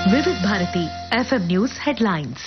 Vividh Bharati FM news headlines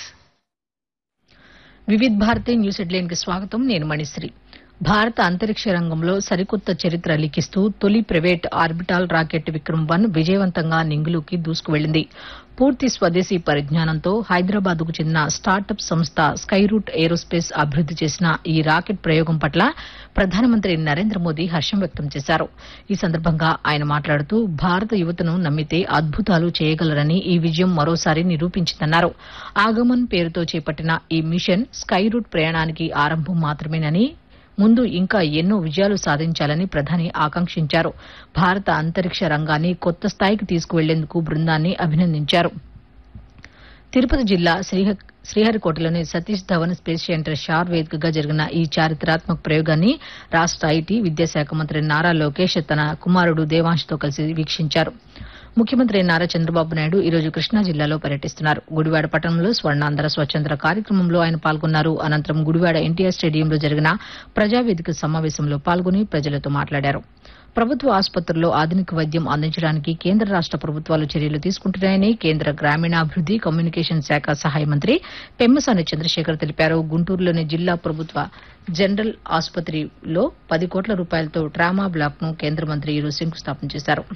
Vividh Bharati news headline కి స్వాగతం నేను మణిశ్రీ భారత అంతరిక్ష రంగంలో సరికొత్త చరిత్ర లిఖిస్తూ తొలి private orbital rocket Vikram one విజయవంతంగా నింగులుకి దూసుకువెళ్లింది పూర్తి స్వదేశీ పరిజ్ఞానంతో హైదరాబాద్ కు చెందిన స్టార్టప్ సంస్థ స్కైరూట్ ఏరోస్పేస్ అభివృద్ది చేసిన ఈ రాకెట్ ప్రయోగం పట్ల ప్రధానమంత్రి నరేంద్ర మోదీ హర్షం వ్యక్తం చేశారు ఈ సందర్భంగా ఆయన మాట్లాడుతూ భారత యువతను నమ్మితే అద్భుతాలు చేయగలరని ఈ విజయం మరోసారి నిరూపించిందన్నారు ఆగమన్ పేరుతో చేపట్టిన ఈ మిషన్ స్కైరూట్ ప్రయాణానికి ఆరంభం మాత్రమేనని ముందు ఇంకా ఎన్నో విజయాలు సాధించాలని ప్రధాని ఆకాంక్షించారు భారత అంతరిక్ష రంగాన్ని కొత్త స్థాయికి తీసుకువెళ్లేందుకు బృందాన్ని అభినందించారు తిరుపతి జిల్లా శ్రీహ- శ్రీహరికోటలోని Satish Dhawan space centre SHAR వేదికగా జరిగిన ఈ చారిత్రాత్మక ప్రయోగాన్ని రాష్ట ఐటీ విద్యాశాఖ మంత్రి నారా లోకేష్ తన కుమారుడు దేవాంష్తో కలిసి వీక్షించారు ముఖ్యమంత్రి నారా చంద్రబాబు నాయుడు ఈ రోజు కృష్ణా జిల్లాలో పర్యటిస్తున్నారు గుడివాడ పట్టణంలో స్వర్ణాంధ్ర స్వచ్ఛంద్ర కార్యక్రమంలో ఆయన పాల్గొన్నారు అనంతరం గుడివాడ ఎన్టీఆర్ స్టేడియంలో జరిగిన ప్రజావేదిక సమావేశంలో పాల్గొని ప్రజలతో మాట్లాడారు ప్రభుత్వ ఆసుపత్రుల్లో ఆధునిక వైద్యం అందించడానికి కేంద్ర రాష్ట ప్రభుత్వాలు చర్యలు తీసుకుంటున్నాయని కేంద్ర గ్రామీణాభివృద్ది కమ్యూనికేషన్ శాఖ సహాయ మంత్రి పెమ్మసాని చంద్రశేఖర్ తెలిపారు గుంటూరులోని జిల్లా ప్రభుత్వ జనరల్ ఆసుపత్రిలో పది కోట్ల రూపాయలతో ట్రామా బ్లాక్ ను కేంద్ర మంత్రి ఈరోజు శంకుస్థాపన చేశారు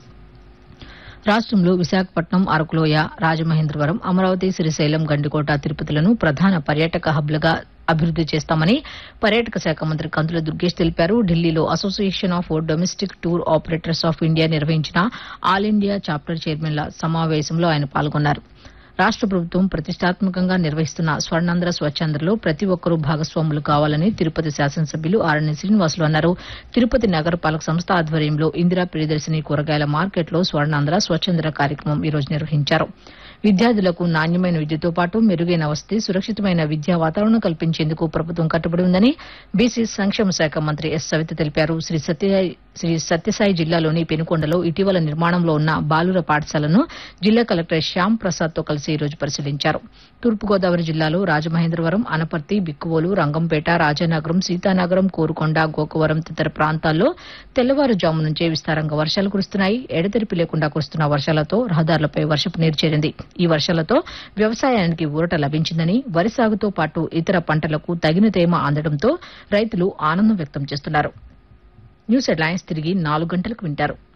రాష్ట్రంలో విశాఖపట్నం అరకులోయ రాజమహేంద్రవరం అమరావతి శ్రీశైలం గండికోట తిరుపతిలను ప్రధాన పర్యాటక హబ్లుగా అభివృద్ది చేస్తామని పర్యాటక శాఖ మంత్రి కందుల దుర్గేష్ తెలిపారు ఢిల్లీలో association of domestic tour operators of India నిర్వహించిన ఆల్ ఇండియా చాప్టర్ చైర్మన్ల సమావేశంలో ఆయన పాల్గొన్నారు రాష్ట ప్రభుత్వం ప్రతిష్టాత్మకంగా నిర్వహిస్తున్న స్వర్ణాంధ్ర స్వచ్ఛాంధ్రలో ప్రతి ఒక్కరూ భాగస్వాములు కావాలని తిరుపతి శాసనసభ్యులు ఆర్ఎన్ శ్రీనివాసులు అన్నారు తిరుపతి నగరపాలక సంస్థ ఆధ్వర్యంలో ఇందిరా ప్రియదర్శిని కూరగాయల మార్కెట్లో స్వర్ణాంధ్ర స్వచ్ఛంద్ర కార్యక్రమం ఈ రోజు నిర్వహించారు విద్యార్థులకు నాణ్యమైన విద్యతో పాటు మెరుగైన వసతి సురక్షితమైన విద్యా వాతావరణం కల్పించేందుకు ప్రభుత్వం కట్టుబడి ఉందని బీసీ సంక్షేమ శాఖ మంత్రి ఎస్ సవిత తెలిపారు శ్రీ సత్యసాయి శ్రీ సత్యసాయి జిల్లాలోని పెనుకొండలో ఇటీవల నిర్మాణంలో ఉన్న బాలుర పాఠశాలను జిల్లా కలెక్టర్ శ్యామ్ ప్రసాద్ తో కలిసి ఈ రోజు పరిశీలించారు తూర్పుగోదావరి జిల్లాలో రాజమహేంద్రవరం అనపర్తి బిక్కువోలు రంగంపేట రాజానగరం సీతానగరం కోరుకొండ గోకవరం తదితర ప్రాంతాల్లో తెల్లవారుజాము నుంచే విస్తారంగా వర్షాలు కురుస్తున్నాయి ఎడతెరిపి లేకుండా కురుస్తున్న వర్షాలతో రహదారులపై వర్షపు నీరు చేరింది ఈ వర్షాలతో వ్యవసాయానికి ఊరట లభించిందని వరి సాగుతో పాటు ఇతర పంటలకు తగిన తేమ అందడంతో రైతులు ఆనందం వ్యక్తం చేస్తున్నారు న్యూస్ హెడ్లైన్స్ తిరిగి నాలుగు గంటలకు వింటారు